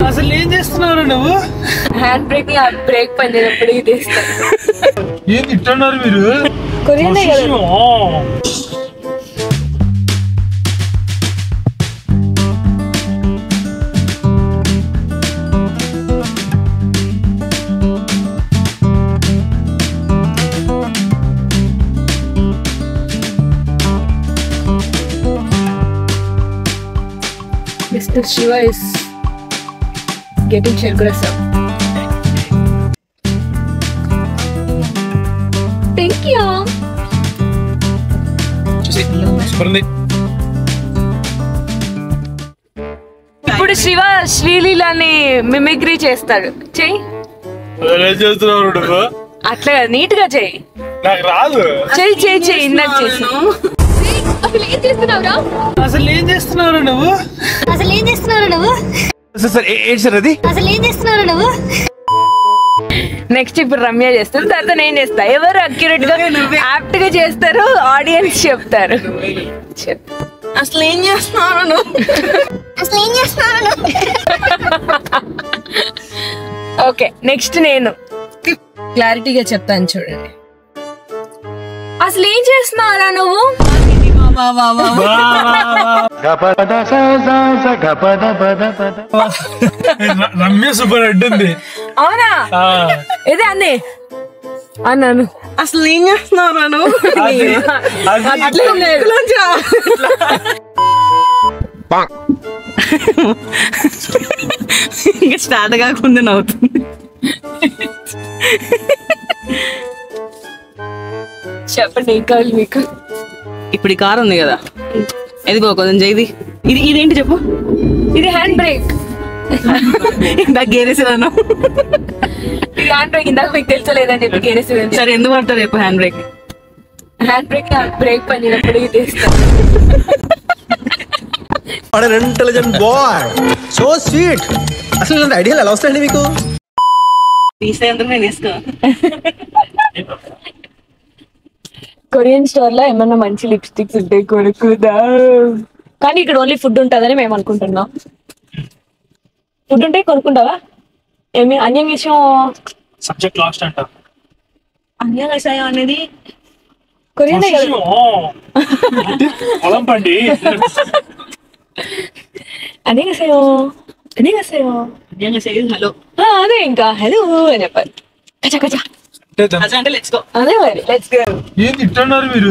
అసలు ఏం చేస్తున్నారు నువ్వు హ్యాండ్ బ్రేక్ ని బ్రేక్ పని చేసినప్పుడు ఇది ఇస్తాను ఏం తింటున్నారు మీరు కొరియన్ కదా అయ్యో. Mr. Shiva is getting aggressive. Thank you. చూసి, సూపర్ ఉంది ఇప్పుడు శివ శ్రీలీలని మిమిక్రీ చేస్తాడు చెయ్యి అసలు ఏం చేస్తున్నారు నువ్వు అట్లా నీట్ గా చెయ్యి నాకు రాదు చెయ్యి చెయ్యి చెయ్యి ఇందాక చేసి అసలు ఏం చేస్తున్నావురా అసలు ఏం చేస్తున్నారు నువ్వు అసలు ఏం చేస్తున్నావు నువ్వు సార్ ఏంటి సార్ అది అసలు ఏం చేస్తున్నావు నువ్వు నెక్స్ట్ ఇప్పుడు రమ్య చేస్తుంది తర్వాత నేను చేస్తా ఎవరు అక్యురేట్ గా యాప్ట్ గా చేస్తారు ఆడియన్స్ చెప్తారు చెప్ అసలు ఏం చేస్తున్నావు నువ్వు అసలు ఏం చేస్తున్నావు నువ్వు ఓకే నెక్స్ట్ నేను క్లారిటీగా చెప్తాను చూడండి అసలు ఏం చేస్తున్నారా నువ్వు వా, వా, వా, వా. ర- రమ్య సూపర్ హెడ్ ఉంది అవునా ఆ, ఇదే అన్నే అన్నాను అసలు ఏం చేస్తున్నావు నువ్వు అది అది అట్లేం లేదు. ఇంట్లోంచి రా. ఇంకా స్టార్ట్ కాకుండా నవ్వుతుంది చెప్పండి ఏం కావాలి మీకు ఇప్పుడు ఈ కార్ ఉంది కదా ఎదిగో కొంచెం చేయి ఇది ఇదేంటి చెప్పు ఇది హ్యాండ్ బ్రేక్ ఇందాక గేరేసేదాను ఇది హ్యాండ్ బ్రేక్ ఇందాక మీకు తెలుసలేదని చెప్పి గేరేసి సరే ఎందుకు పడతారు చెప్పు hand brake hand brake brake పని చేసినప్పుడు ఇది ఇస్తాను ఇంటెలిజెంట్ బాయ్ సో స్వీట్ అసలు ఇలాంటి ఐడియాలు ఎలా వస్తాయండి మీకు తీసేందుకు నేను ఇస్తా కొరియన్ స్టోర్ లో ఏమన్నా మంచి లిప్స్టిక్స్ ఉంటే కొనుక్కుందా కానీ ఇక్కడ ఓన్లీ ఫుడ్ ఉంటుందని మేము అనుకుంటున్నాం ఫుడ్ ఉంటే కొనుక్కుంటావా ఏమి అన్యం విషయం సబ్జెక్ట్ లాస్ట్ అంట అన్య వ్యవసాయం అనేది కొరియన్ అయ్యో. పొలం పండి అదే కసయో అదే కసయో అన్య వ్యవసాయం హలో అదే ఇంకా హలో అని చెప్పాలి కచా కచా అంటే దాని- అదే అంటే లెట్స్ గో అదే మరి లెట్స్ గో ఏం తింటున్నారు మీరు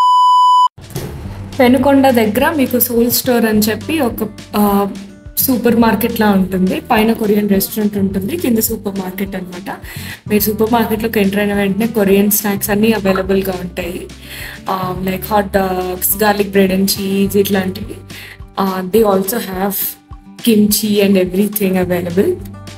పెనుకొండ దగ్గర మీకు సోల్ స్టోర్ అని చెప్పి ఒక సూపర్ మార్కెట్ లా ఉంటుంది పైన కొరియన్ రెస్టారెంట్ ఉంటుంది కింద సూపర్ మార్కెట్ అనమాట మీరు సూపర్ మార్కెట్లోకి ఎంటర్ అయిన వెంటనే కొరియన్ స్నాక్స్ అన్నీ అవైలబుల్గా ఉంటాయి like hot dogs garlic bread and cheese ఇట్లాంటివి they also have kimchi and everything available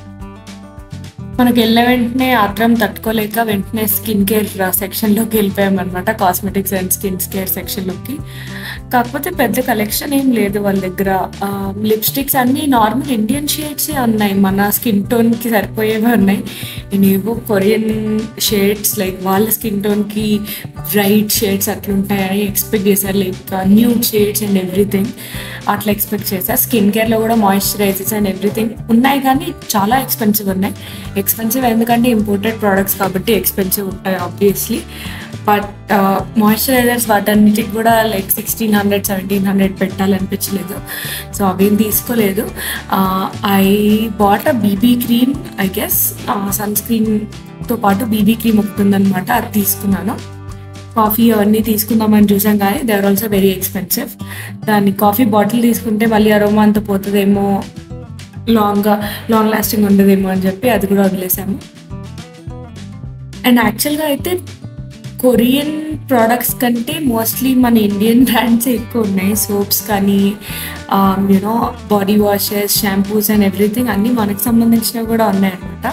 మనకి వెళ్ళిన వెంటనే ఆత్రం తట్టుకోలేక వెంటనే స్కిన్ కేర్ సెక్షన్లోకి వెళ్ళిపోయామన్నమాట కాస్మెటిక్స్ అండ్ స్కిన్ కేర్ సెక్షన్లోకి కాకపోతే పెద్ద కలెక్షన్ ఏం లేదు వాళ్ళ దగ్గర లిప్స్టిక్స్ అన్నీ నార్మల్ ఇండియన్ షేడ్సే ఉన్నాయి మన స్కిన్ టోన్కి సరిపోయేవే ఉన్నాయి నేను ఏవో కొరియన్ షేడ్స్ లైక్ వాళ్ళ స్కిన్ టోన్కి బ్రైట్ షేడ్స్ అట్లుంటాయని ఎక్స్పెక్ట్ చేశారు like nude shades and everything అట్లా ఎక్స్పెక్ట్ చేశా స్కిన్ కేర్లో కూడా మాయిశ్చరైజర్స్ అండ్ ఎవ్రీథింగ్ ఉన్నాయి కానీ చాలా ఎక్స్పెన్సివ్ ఉన్నాయి ఎక్స్పెన్సివ్ ఎందుకంటే ఇంపోర్టెడ్ ప్రోడక్ట్స్ కాబట్టి ఎక్స్పెన్సివ్ ఉంటాయి ఆబ్వియస్లీ బట్ మాయిశ్చరైజర్స్ వాటన్నిటికి కూడా like sixteen hundred seventeen hundred పెట్టాలనిపించలేదు సో అవేం తీసుకోలేదు I bought a BB cream I guess సన్ స్క్రీన్తో పాటు బీబీ క్రీమ్ ఒకటి ఉందన్నమాట అది తీసుకున్నాను కాఫీ అవన్నీ తీసుకుందామని చూసాం కానీ they are also very expensive దాన్ని కాఫీ బాటిల్ తీసుకుంటే మళ్ళీ అరోమా అంత పోతుందేమో లాంగ్గా లాంగ్ లాస్టింగ్ ఉండదేమో అని చెప్పి అది కూడా వదిలేసాము అండ్ యాక్చువల్గా అయితే కొరియన్ ప్రోడక్ట్స్ కంటే మోస్ట్లీ మన ఇండియన్ బ్రాండ్స్ ఎక్కువ ఉన్నాయి సోప్స్ కానీ you know body washes shampoos and everything అన్నీ మనకు సంబంధించినవి కూడా ఉన్నాయన్నమాట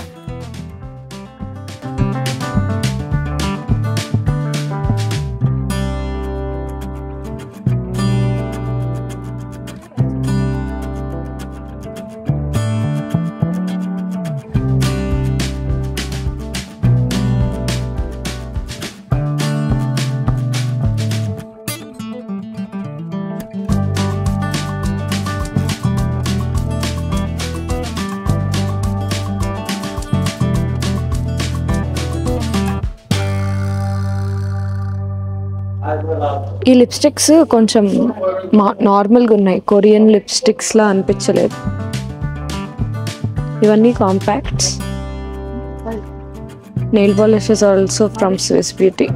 ఈ లిప్స్టిక్స్ కొంచెం నార్మల్గా ఉన్నాయి కొరియన్ లిప్స్టిక్స్ లా అనిపించలేదు ఇవన్నీ compacts nail polishes also from Swiss Beauty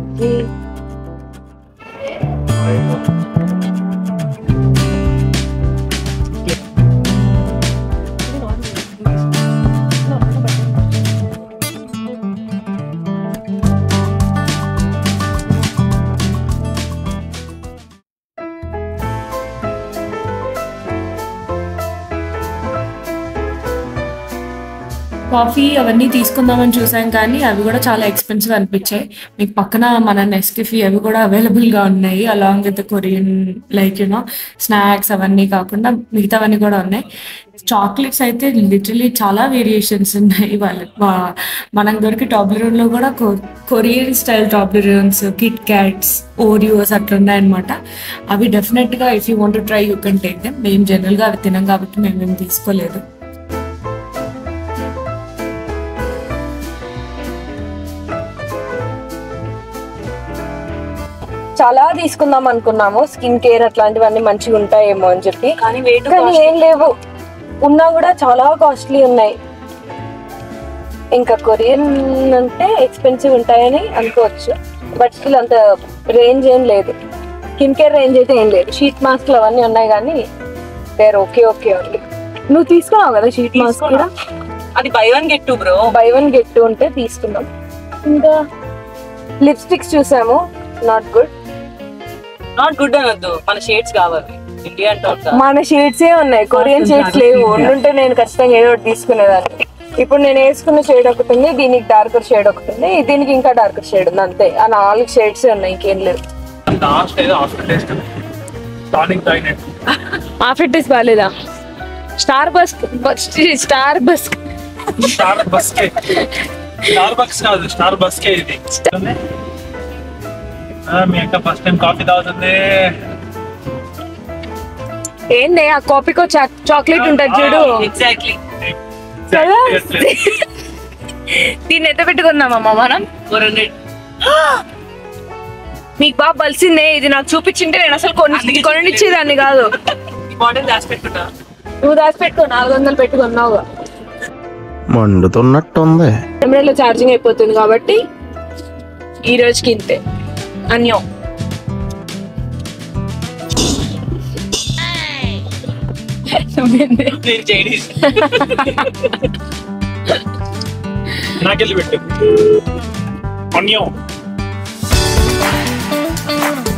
coffee అవన్నీ తీసుకుందామని చూసాం కానీ అవి కూడా చాలా ఎక్స్పెన్సివ్ అనిపించాయి మీకు పక్కన మన నెస్కెఫీ అవి కూడా అవైలబుల్ గా ఉన్నాయి along with Korean like you know snacks అవన్నీ కాకుండా మిగతావన్నీ కూడా ఉన్నాయి చాక్లెట్స్ అయితే లిటరలీ చాలా వేరియేషన్స్ ఉన్నాయి వాళ్ళ వా- మనకు దొరికి టాబ్లెరోన్ లో కూడా కొ- Korean style Toblerones Kit Kats Oreos అట్లా ఉన్నాయన్నమాట అవి డెఫినెట్ గా if you want try you can take them మేము జనరల్ గా అవి తినం కాబట్టి మేము ఏం తీసుకోలేదు చాలా తీసుకుందాం అనుకున్నాము స్కిన్ కేర్ అట్లాంటివన్నీ మంచిగా ఉంటాయేమో అని చెప్పి కానీ వెయిట్ కానీ ఏం లేవు ఉన్నా కూడా చాలా కాస్ట్లీ ఉన్నాయి ఇంకా కొరియన్ అంటే ఎక్స్పెన్సివ్ ఉంటాయని అనుకోవచ్చు బట్ స్టిల్ అంత రేంజ్ ఏం లేదు స్కిన్ కేర్ రేంజ్ అయితే ఏం లేదు షీట్ మాస్క్లు అవన్నీ ఉన్నాయి కానీ దేర్ ఓకే ఓకే ఓన్లీ నువ్వు తీసుకున్నావు కదా షీట్ మాస్క్ కూడా అది buy one get two bro buy one get two ఉంటే తీసుకున్నాం ఇంకా లిప్స్టిక్స్ చూసాము నాట్ గుడ్ నాట్ గుడ్ అనొద్దు మన షేడ్స్ కావాలి ఇండియా అంటే మన షేడ్స్ ఏ ఉన్నాయి కొరియన్ షేడ్స్ లేవు ఉండుంటే నేను ఖచ్చితంగా ఏదో ఒకటి తీసుకునేదాన్ని ఇప్పుడు నేను వేసుకున్న షేడ్ ఒకటి ఉంది దీనికి డార్కర్ షేడ్ ఒకటి ఉంది దీనికి ఇంకా డార్కర్ షేడ్ ఉంది అంతే ఆ నాలుగు షేడ్స్ ఉన్నాయి ఇంకేం లేవు లాస్ట్ ఏదో ఆఫ్టర్ టేస్ట్ టానిక్ తాగినట్టు ఆఫ్టర్ టెస్ట్ బాగాలేదా star bus star bus star bus కే స్టార్ బక్స్ కాదు స్టార్ బస్ కే ఇది ఆ, మీ అక్క ఫస్ట్ టైం కాఫీ తాగుతుంది ఏంది ఆ కాపీకో చాక్లెట్ ఉంటుంది చూడు ఎగ్జాక్ట్లీ కదా? దీన్ని ఎంత పెట్టుకుందామమ్మా మనం ఫోర్ హండ్రెడ్ మీకు బాగా బలిసిందే ఇది నాకు చూపించింటే నేను అసలు కొన్ని కొనిచ్చేదాన్ని కాదు ఈ బాటిల్ దాచి పెట్టుకుంటా నువ్వు దాచి పెట్టుకో నాలుగు వందలు పెట్టుకున్నావు మండుతున్నట్టుంది కెమెరాలో ఛార్జింగ్ అయిపోతుంది కాబట్టి ఈ రోజుకి ఇంతే అన్యం నేను చైనీస్ నాకెళ్ళి పెట్టు అన్యం